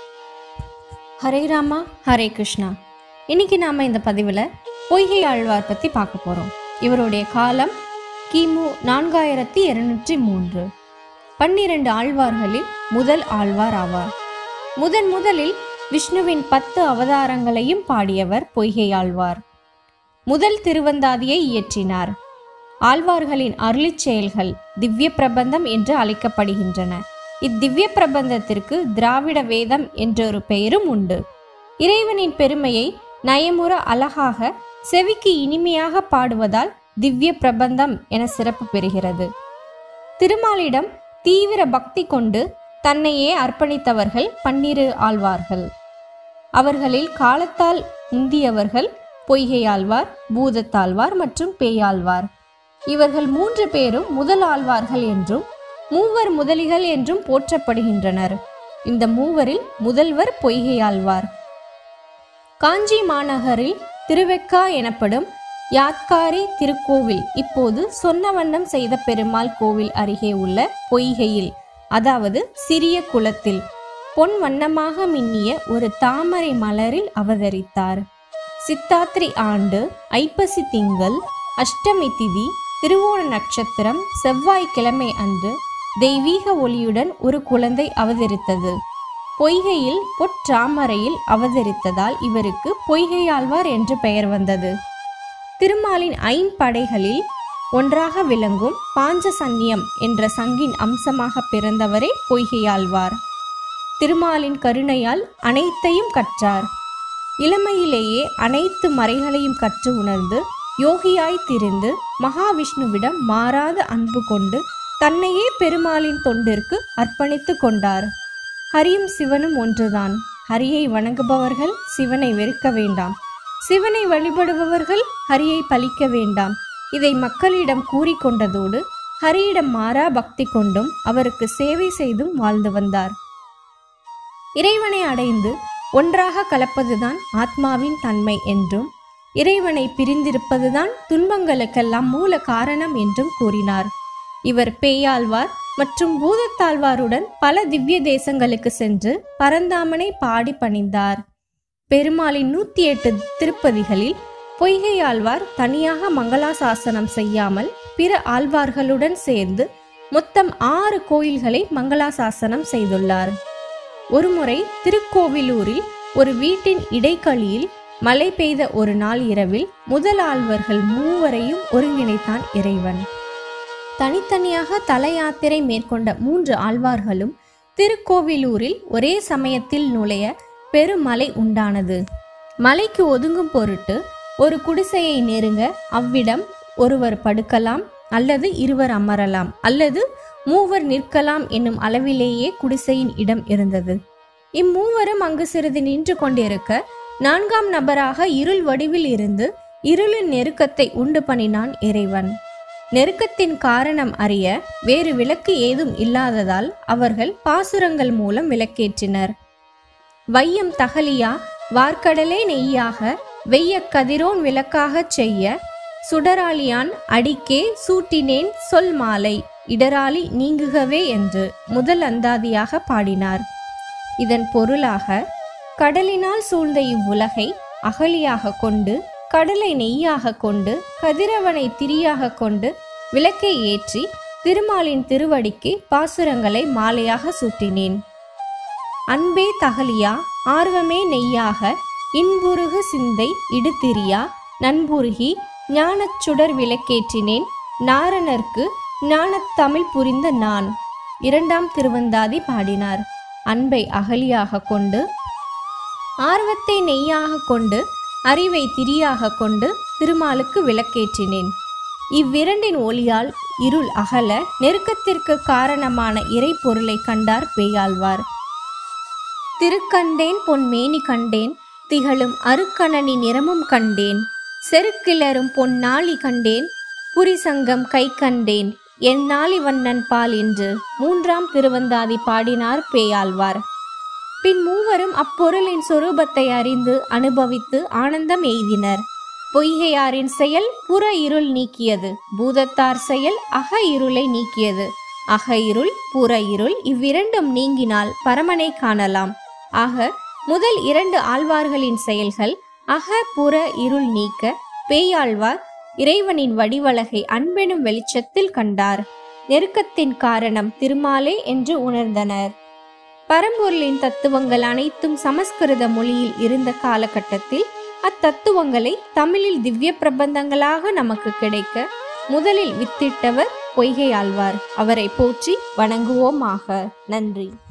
ஹரே ராமா ஹரே கிருஷ்ணா இன்னைக்கு நாம இந்த பதிவில் பொய்கை ஆழ்வார் பற்றி பார்க்க போகிறோம் இவருடைய காலம் கிமு நான்காயிரத்தி இருநூற்றி மூன்று பன்னிரண்டு ஆழ்வார்களில் முதல் ஆழ்வார் ஆவார் முதன் முதலில் விஷ்ணுவின் பத்து அவதாரங்களையும் பாடியவர் பொய்கை ஆழ்வார் முதல் திருவந்தாதியை இயற்றினார் ஆழ்வார்களின் அருளிச் செயல்கள் திவ்ய பிரபந்தம் என்று அழைக்கப்படுகின்றன இத்திவ்ய பிரபந்தத்திற்கு திராவிட வேதம் என்றொரு பெயரும் உண்டு இறைவனின் பெருமையை நயமுற அழகாக செவிக்கு இனிமையாக பாடுவதால் திவ்ய பிரபந்தம் என சிறப்பு பெறுகிறது திருமாலிடம் தீவிர பக்தி கொண்டு தன்னையே அர்ப்பணித்தவர்கள் பன்னிரு ஆழ்வார்கள் அவர்களில் காலத்தால் முந்தியவர்கள் பொய்கையாழ்வார் பூதத்தாழ்வார் மற்றும் பேயாழ்வார் இவர்கள் மூன்று பேரும் முதல் ஆழ்வார்கள் என்றும் மூவர் முதலிகள் என்றும் போற்றப்படுகின்றனர் இந்த மூவரில் முதல்வர் பொய்கையாழ்வார் காஞ்சி மாநகரில் திருவெக்கா எனப்படும் யாத்காரி திருக்கோவில் இப்போது சொன்ன வண்ணம் செய்த பெருமாள் கோவில் அருகே உள்ள பொய்கையில் அதாவது சிறிய குளத்தில் பொன் வண்ணமாக மின்னிய ஒரு தாமரை மலரில் அவதரித்தார் சித்தாத்திரி ஆண்டு ஐப்பசி திங்கள் அஷ்டமி திதி திருவோண நட்சத்திரம் செவ்வாய்க்கிழமை அன்று தெய்வீக ஒளியுடன் ஒரு குழந்தை அவதரித்தது பொய்கையில் பொற்றாமரையில் அவதரித்ததால் இவருக்கு பொய்கையாழ்வார் என்று பெயர் வந்தது திருமாலின் ஐம்படைகளில் ஒன்றாக விளங்கும் பாஞ்சசன்னியம் என்ற சங்கின் அம்சமாக பிறந்தவரே பொய்கையாழ்வார் திருமாலின் கருணையால் அனைத்தையும் கற்றார் இளமையிலேயே அனைத்து மறைகளையும் கற்று உணர்ந்து யோகியாய் திரிந்து மகாவிஷ்ணுவிடம் மாறாத அன்பு கொண்டு தன்னையே பெருமாளின் தொண்டிற்கு அர்ப்பணித்து கொண்டார் ஹரியும் சிவனும் ஒன்றுதான் ஹரியை வணங்குபவர்கள் சிவனை வெறுக்க வேண்டாம் சிவனை வழிபடுபவர்கள் ஹரியை பலிக்க வேண்டாம் இதை மக்களிடம் கூறிக்கொண்டதோடு ஹரியிடம் மாறா பக்தி கொண்டும் அவருக்கு சேவை செய்தும் வாழ்ந்து வந்தார் இறைவனை அடைந்து ஒன்றாக கலப்பதுதான் ஆத்மாவின் தன்மை என்றும் இறைவனை பிரிந்திருப்பதுதான் துன்பங்களுக்கெல்லாம் மூல காரணம் என்றும் கூறினார் இவர் பேயாழ்வார் மற்றும் பூதத்தாழ்வாருடன் பல திவ்ய தேசங்களுக்கு சென்று பரந்தாமனை பாடி பணிந்தார் பெருமாளின் நூத்தி எட்டு திருப்பதிகளில் பொய்கை ஆழ்வார் தனியாக மங்களாசாசனம் செய்யாமல் பிற ஆழ்வார்களுடன் சேர்ந்து மொத்தம் ஆறு கோயில்களை மங்களாசாசனம் செய்துள்ளார் ஒருமுறை திருக்கோவிலூரில் ஒரு வீட்டின் இடைக்களியில் மழை பெய்த ஒரு நாள் இரவில் முதல் ஆழ்வர்கள் மூவரையும் ஒருங்கிணைத்தான் இறைவன் தனித்தனியாக தல யாத்திரை மேற்கொண்ட மூன்று ஆழ்வார்களும் திருக்கோவிலூரில் ஒரே சமயத்தில் நுழைய பெருமழை உண்டானது மலைக்கு ஒதுங்கும் பொருட்டு ஒரு குடிசையை நெருங்க அவ்விடம் ஒருவர் படுக்கலாம் அல்லது இருவர் அமரலாம் அல்லது மூவர் நிற்கலாம் என்னும் அளவிலேயே குடிசையின் இடம் இருந்தது இம்மூவரும் அங்கு சிறிது நின்று கொண்டிருக்க நான்காம் நபராக இருள் வடிவில் இருந்து இருளின் நெருக்கத்தை உண்டு பண்ணினான் இறைவன் நெருக்கத்தின் காரணம் அறிய வேறு விளக்கு ஏதும் இல்லாததால் அவர்கள் பாசுரங்கள் மூலம் விளக்கேற்றினர் வையம் தகலியா வார்க்கடலே நெய்யாக வெய்ய கதிரோன் விளக்காகச் செய்ய சுடராளியான் அடிக்கே சூட்டினேன் சொல் மாலை இடராளி நீங்குகவே என்று முதல் அந்தாதியாக பாடினார் இதன் பொருளாக கடலினால் சூழ்ந்த இவ்வுலகை அகலியாக கொண்டு கடலை நெய்யாக கொண்டு கதிரவனை திரியாக கொண்டு விளக்கை ஏற்றி திருமாலின் திருவடிக்கு பாசுரங்களை மாலையாக சூட்டினேன் அன்பே தகலியா ஆர்வமே நெய்யாக இன்புருகு சிந்தை இடுதிரியா நண்புருகி ஞானச் சுடர் விளக்கேற்றினேன் நாரணர்க்கு ஞானத்தமிழ் புரிந்த நான் இரண்டாம் திருவந்தாதி பாடினார் அன்பை அகலியாக கொண்டு ஆர்வத்தை நெய்யாக கொண்டு அறிவை திரியாக கொண்டு திருமாலுக்கு விளக்கேற்றினேன் இவ்விரண்டின் ஒளியால் இருள் அகல நெருக்கத்திற்கு காரணமான இறை பொருளை கண்டார் பேயாழ்வார் திருக்கண்டேன் பொன்மேனி கண்டேன் திகழும் அருக்கணனி நிறமும் கண்டேன் செருக்கிளரும் பொன்னாளி கண்டேன் புரிசங்கம் கை கண்டேன் என்னாளி வண்ணன் பால் என்று மூன்றாம் திருவந்தாதி பாடினார் பேயாழ்வார் பின் மூவரும் அப்பொருளின் சொரூபத்தை அறிந்து அனுபவித்து ஆனந்தம் எய்தினர் பொய்கையாரின் செயல் புற இருள் நீக்கியது பூதத்தார் செயல் அக இருளை நீக்கியது அக இருள் புற இருள் இவ்விரண்டும் நீங்கினால் பரமனை காணலாம் ஆக முதல் இரண்டு ஆழ்வார்களின் செயல்கள் அக புற இருள் நீக்க பேயாழ்வார் இறைவனின் வடிவழகை அன்பெனும் வெளிச்சத்தில் கண்டார் நெருக்கத்தின் காரணம் திருமாலே என்று உணர்ந்தனர் பரம்பொருளின் தத்துவங்கள் அனைத்தும் சமஸ்கிருத மொழியில் இருந்த காலகட்டத்தில் அத்தத்துவங்களை தமிழில் திவ்ய பிரபந்தங்களாக நமக்கு கிடைக்க முதலில் வித்திட்டவர் பொய்கை ஆழ்வார் அவரை போற்றி வணங்குவோமாக நன்றி